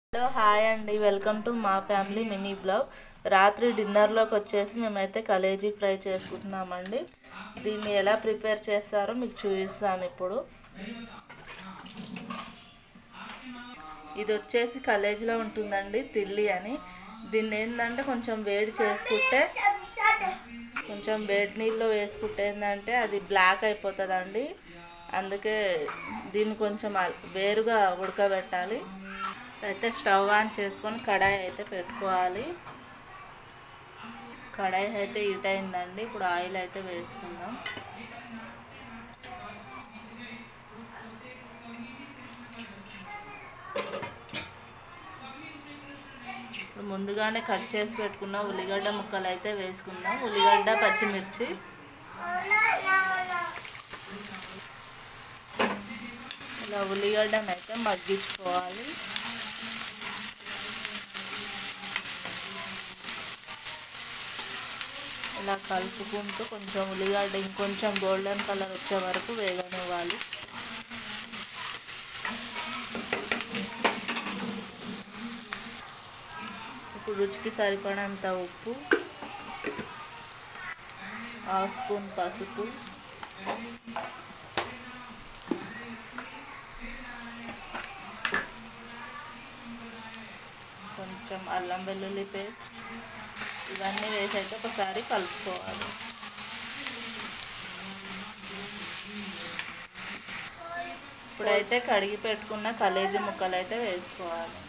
hello hi అండి welcome to మా family mini blog రాత్రి డిన్నర్లోకి వచ్చేసి మేమైతే కలేజీ ఫ్రై చేసుకుంటున్నామండి దీన్ని ఎలా ప్రిపేర్ చేస్తారో మీకు చూపిస్తాను ఇప్పుడు ఇది వచ్చేసి కలేజీలో ఉంటుందండి తిల్లి అని దీన్ని ఏంటంటే కొంచెం వేడి చేసుకుంటే కొంచెం వేడి నీళ్ళు వేసుకుంటే ఏంటంటే అది బ్లాక్ అయిపోతుందండి అందుకే దీన్ని కొంచెం అల్- వేరుగా ఉడకబెట్టాలి అయితే స్టవ్ ఆన్ చేసుకొని కడాయి అయితే పెట్టుకోవాలి కడాయి అయితే హీట్ అయిందండి ఇప్పుడు ఆయిల్ అయితే వేసుకుందాం ఇప్పుడు ముందుగానే కట్ చేసి పెట్టుకున్న ఉల్లిగడ్డ ముక్కలు అయితే వేసుకుందాం ఉల్లిగడ్డ పచ్చిమిర్చి ఇలా ఉల్లిగడ్డను అయితే మగ్గించుకోవాలి ఇలా కలుపుకుంటూ కొంచెం ఉల్లిగడ్డ ఇంకొంచెం గోల్డెన్ కలర్ వచ్చే వరకు వేగనివ్వాలి ఇప్పుడు రుచికి సరిపడంత ఉప్పు హాఫ్ స్పూన్ పసుపు కొంచెం అల్లం వెల్లుల్లి పేస్ట్ ఇవన్నీ వేసి అయితే ఒకసారి కలుపుకోవాలి ఇప్పుడైతే కడిగి పెట్టుకున్న కలేజీ ముక్కలు అయితే వేసుకోవాలి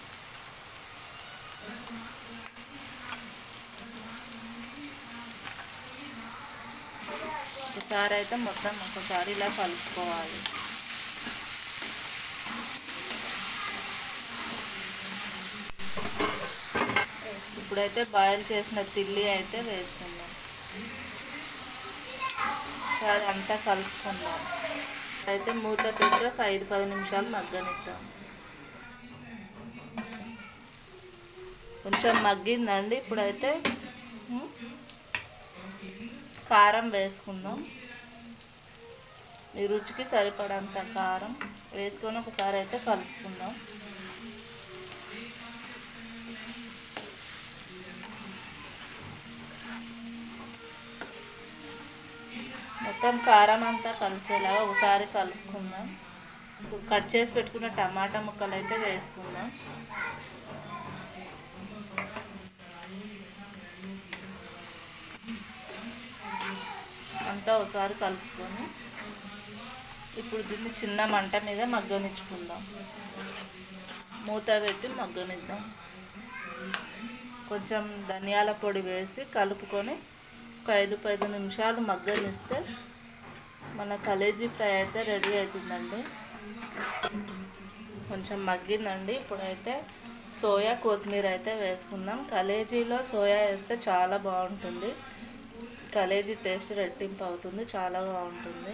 ఒకసారి అయితే మొత్తం ఒకసారి ఇలా కలుపుకోవాలి ఇప్పుడైతే బాయిల్ చేసిన తిల్లి అయితే వేసుకుందాం సరే అంతా కలుపుకుందాం అయితే మూత పెట్టి ఒక ఐదు పది నిమిషాలు మగ్గనిద్దాం కొంచెం మగ్గిందండి ఇప్పుడైతే ఉమ్, కారం వేసుకుందాం మీ రుచికి సరిపడంత కారం వేసుకొని ఒకసారి అయితే కలుపుకుందాం మొత్తం కారం అంతా కలిసేలాగా ఒకసారి కలుపుకుందాం ఇప్పుడు కట్ చేసి పెట్టుకున్న టమాటా ముక్కలు అయితే వేసుకుందాం అంతా ఒకసారి కలుపుకొని ఇప్పుడు దీన్ని చిన్న మంట మీద మగ్గనిచ్చుకుందాం మూత పెట్టి మగ్గనిద్దాం కొంచెం ధనియాల పొడి వేసి కలుపుకొని ఒక ఐదు పది నిమిషాలు మగ్గనిస్తే మన కలేజీ ఫ్రై అయితే రెడీ అవుతుందండి కొంచెం మగ్గిందండి ఇప్పుడైతే సోయా కొత్తిమీర అయితే వేసుకుందాం కలేజీలో సోయా వేస్తే చాలా బాగుంటుంది కలేజీ టేస్ట్ రెట్టింపు అవుతుంది చాలా బాగుంటుంది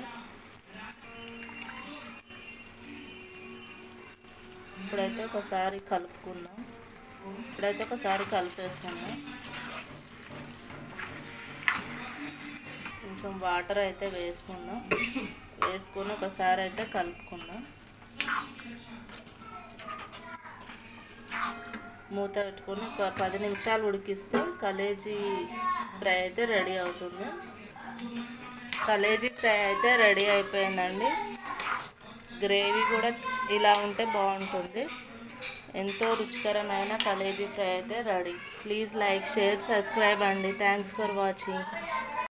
ఇప్పుడైతే ఒకసారి కలుపుకుందాం ఇప్పుడైతే ఒకసారి కలిపేసుకుందాం కొంచెం వాటర్ అయితే వేసుకుందాం వేసుకొని ఒకసారి అయితే కలుపుకుందాం మూత పెట్టుకొని ఒక పది నిమిషాలు ఉడికిస్తే కలేజీ ఫ్రై అయితే రెడీ అవుతుంది కలేజీ ఫ్రై అయితే రెడీ అయిపోయిందండి గ్రేవీ కూడా ఇలా ఉంటే బాగుంటుంది ఎంతో రుచికరమైన కలేజీ ఫ్రై అయితే ready please like share subscribe అండి థ్యాంక్స్ ఫర్ వాచింగ్